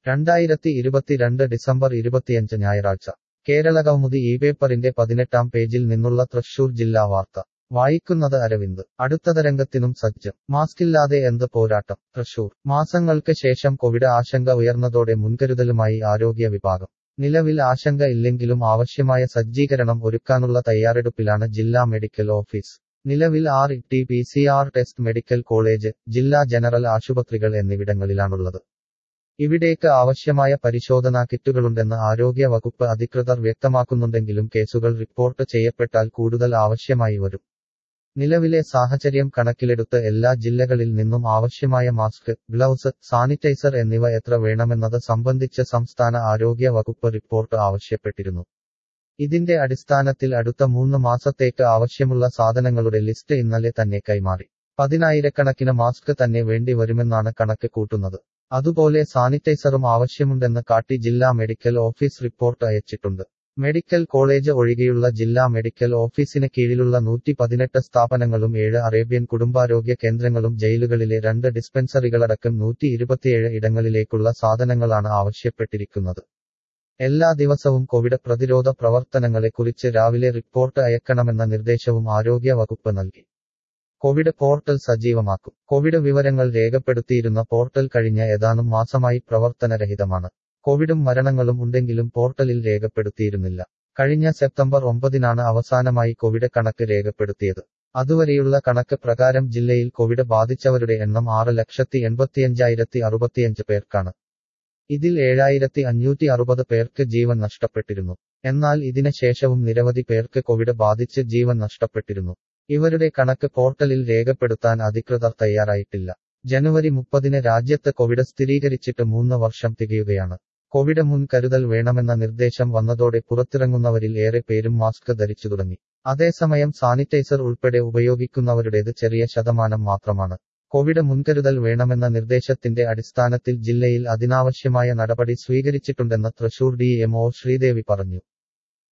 രണ്ടായിരത്തി ഇരുപത്തിരണ്ട് ഡിസംബർ ഇരുപത്തിയഞ്ച് ഞായറാഴ്ച കേരളകൗമുദി ഈ പേപ്പറിന്റെ പതിനെട്ടാം പേജിൽ നിന്നുള്ള തൃശൂർ ജില്ലാ വാർത്ത വായിക്കുന്നത് അരവിന്ദ് അടുത്ത രംഗത്തിനും സജ്ജം മാസ്കില്ലാതെ എന്ത് പോരാട്ടം തൃശൂർ മാസങ്ങൾക്ക് ശേഷം കോവിഡ് ആശങ്ക ഉയർന്നതോടെ മുൻകരുതലുമായി ആരോഗ്യ വിഭാഗം നിലവിൽ ആശങ്ക ഇല്ലെങ്കിലും ആവശ്യമായ സജ്ജീകരണം ഒരുക്കാനുള്ള തയ്യാറെടുപ്പിലാണ് ജില്ലാ മെഡിക്കൽ ഓഫീസ് നിലവിൽ R T P C R test medical college ജില്ലാ ജനറൽ ആശുപത്രികൾ എന്നിവിടങ്ങളിലാണുള്ളത് ഇവിടേക്ക് ആവശ്യമായ പരിശോധനാ കിറ്റുകളുണ്ടെന്ന് ആരോഗ്യ വകുപ്പ് അധികൃതർ വ്യക്തമാക്കുന്നുണ്ടെങ്കിലും കേസുകൾ റിപ്പോർട്ട് ചെയ്യപ്പെട്ടാൽ കൂടുതൽ ആവശ്യമായി വരും നിലവിലെ സാഹചര്യം കണക്കിലെടുത്ത് എല്ലാ ജില്ലകളിൽ നിന്നും ആവശ്യമായ മാസ്ക് ഗ്ലൗസ് സാനിറ്റൈസർ എന്നിവ എത്ര വേണമെന്നത് സംബന്ധിച്ച് സംസ്ഥാന ആരോഗ്യ വകുപ്പ് റിപ്പോർട്ട് ആവശ്യപ്പെട്ടിരുന്നു ഇതിന്റെ അടിസ്ഥാനത്തിൽ അടുത്ത മൂന്ന് മാസത്തേക്ക് ആവശ്യമുള്ള സാധനങ്ങളുടെ ലിസ്റ്റ് ഇന്നലെ തന്നെ കൈമാറി പതിനായിരക്കണക്കിന് മാസ്ക് തന്നെ വേണ്ടി വരുമെന്നാണ് കണക്ക് കൂട്ടുന്നത് അതുപോലെ സാനിറ്റൈസറും ആവശ്യമുണ്ടെന്ന് കാട്ടി ജില്ലാ മെഡിക്കൽ ഓഫീസ് റിപ്പോർട്ട് അയച്ചിട്ടുണ്ട് മെഡിക്കൽ കോളേജ് ഒഴികെയുള്ള ജില്ലാ മെഡിക്കൽ ഓഫീസിന് കീഴിലുള്ള നൂറ്റി പതിനെട്ട് സ്ഥാപനങ്ങളും ഏഴ് അറേബ്യൻ കുടുംബാരോഗ്യ കേന്ദ്രങ്ങളും ജയിലുകളിലെ രണ്ട് ഡിസ്പെൻസറികളടക്കം നൂറ്റി ഇരുപത്തിയേഴ് ഇടങ്ങളിലേക്കുള്ള സാധനങ്ങളാണ് ആവശ്യപ്പെട്ടിരിക്കുന്നത് എല്ലാ ദിവസവും കോവിഡ് പ്രതിരോധ പ്രവർത്തനങ്ങളെക്കുറിച്ച് രാവിലെ റിപ്പോർട്ട് അയക്കണമെന്ന നിർദ്ദേശവും ആരോഗ്യ വകുപ്പ് നൽകി കോവിഡ് പോർട്ടൽ സജീവമാക്കും കോവിഡ് വിവരങ്ങൾ രേഖപ്പെടുത്തിയിരുന്ന പോർട്ടൽ കഴിഞ്ഞ ഏതാനും മാസമായി പ്രവർത്തനരഹിതമാണ് കോവിഡും മരണങ്ങളും ഉണ്ടെങ്കിലും പോർട്ടലിൽ രേഖപ്പെടുത്തിയിരുന്നില്ല കഴിഞ്ഞ സെപ്റ്റംബർ ഒമ്പതിനാണ് അവസാനമായി കോവിഡ് കണക്ക് രേഖപ്പെടുത്തിയത് അതുവരെയുള്ള കണക്ക് പ്രകാരം ജില്ലയിൽ കോവിഡ് ബാധിച്ചവരുടെ എണ്ണം ആറ് ലക്ഷത്തി എൺപത്തിയഞ്ചായിരത്തി അറുപത്തിയഞ്ച് പേർക്കാണ് ഇതിൽ ഏഴായിരത്തി അഞ്ഞൂറ്റി അറുപത് പേർക്ക് ജീവൻ നഷ്ടപ്പെട്ടിരുന്നു എന്നാൽ ഇതിന് ശേഷവും നിരവധി പേർക്ക് കോവിഡ് ബാധിച്ച് ജീവൻ നഷ്ടപ്പെട്ടിരുന്നു ഇവരുടെ കണക്ക് പോർട്ടലിൽ രേഖപ്പെടുത്താൻ അധികൃതർ തയ്യാറായിട്ടില്ല ജനുവരി മുപ്പതിന് രാജ്യത്ത് കോവിഡ് സ്ഥിരീകരിച്ചിട്ട് മൂന്ന് വർഷം തികയുകയാണ് കോവിഡ് മുൻകരുതൽ വേണമെന്ന നിർദ്ദേശം വന്നതോടെ പുറത്തിറങ്ങുന്നവരിൽ ഏറെ പേരും മാസ്ക് ധരിച്ചു തുടങ്ങി അതേസമയം സാനിറ്റൈസർ ഉൾപ്പെടെ ഉപയോഗിക്കുന്നവരുടേത് ചെറിയ ശതമാനം മാത്രമാണ് കോവിഡ് മുൻകരുതൽ വേണമെന്ന നിർദ്ദേശത്തിന്റെ അടിസ്ഥാനത്തിൽ ജില്ലയിൽ അതിനാവശ്യമായ നടപടി സ്വീകരിച്ചിട്ടുണ്ടെന്ന് തൃശൂർ ഡി എംഒ ശ്രീദേവി പറഞ്ഞു